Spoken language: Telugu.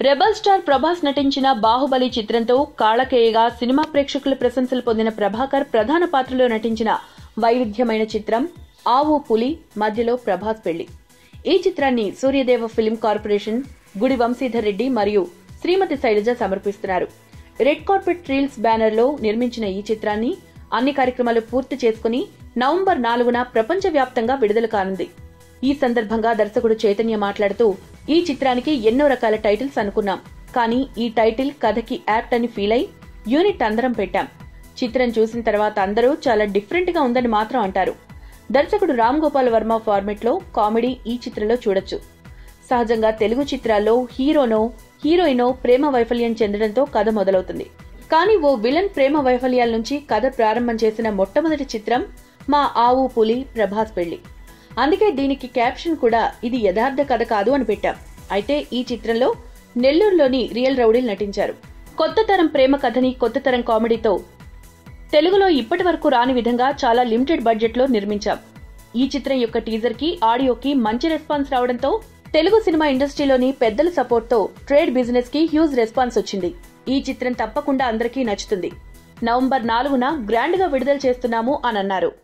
రెబల్ స్టార్ ప్రభాస్ నటించిన బాహుబలి చిత్రంతో కాళకేయగా సినిమా ప్రేక్షకుల ప్రశంసలు పొందిన ప్రభాకర్ ప్రధాన పాత్రలో నటించిన వైవిధ్యమైన చిత్రం ఆవు పులి మధ్యలో ప్రభాస్ పెళ్లి ఈ చిత్రాన్ని సూర్యదేవ ఫిల్మ్ కార్పొరేషన్ గుడి వంశీధర్ రెడ్డి మరియు శ్రీమతి శైలజ సమర్పిస్తున్నారు రెడ్ కార్పెట్ రీల్స్ బ్యానర్ లో నిర్మించిన ఈ చిత్రాన్ని అన్ని కార్యక్రమాలు పూర్తి చేసుకుని నవంబర్ నాలుగున ప్రపంచవ్యాప్తంగా విడుదల కానుంది ఈ సందర్భంగా దర్శకుడు చైతన్య మాట్లాడుతూ ఈ చిత్రానికి ఎన్నో రకాల టైటిల్స్ అనుకున్నాం కానీ ఈ టైటిల్ కథకి యాప్ట్ అని ఫీల్ అయి యూనిట్ అందరం పెట్టాం చిత్రం చూసిన తర్వాత అందరూ చాలా డిఫరెంట్ గా ఉందని మాత్రం అంటారు దర్శకుడు రామ్ గోపాల్ వర్మ ఫార్మెట్ లో కామెడీ ఈ చిత్రంలో చూడొచ్చు సహజంగా తెలుగు చిత్రాల్లో హీరోనో హీరోయినో ప్రేమ వైఫల్యం చెందడంతో కథ మొదలవుతుంది కానీ ఓ విలన్ ప్రేమ వైఫల్యాల నుంచి కథ ప్రారంభం చేసిన మొట్టమొదటి చిత్రం మా ఆవు పులి ప్రభాస్ పెళ్లి అందుకే దీనికి క్యాప్షన్ కూడా ఇది యథార్థ కథ కాదు అని పెట్టాం అయితే ఈ చిత్రంలో నెల్లూరులోని రియల్ రౌడీలు నటించారు కొత్త తరం ప్రేమ కథని కొత్త తరం కామెడీతో తెలుగులో ఇప్పటి వరకు రాని విధంగా చాలా లిమిటెడ్ బడ్జెట్ లో నిర్మించాం ఈ చిత్రం యొక్క టీజర్ కి ఆడియోకి మంచి రెస్పాన్స్ రావడంతో తెలుగు సినిమా ఇండస్ట్రీలోని పెద్దల సపోర్ట్ తో ట్రేడ్ బిజినెస్ కి హ్యూజ్ రెస్పాన్స్ వచ్చింది ఈ చిత్రం తప్పకుండా అందరికీ నచ్చుతుంది నవంబర్ నాలుగున గ్రాండ్ గా విడుదల చేస్తున్నాము అని అన్నారు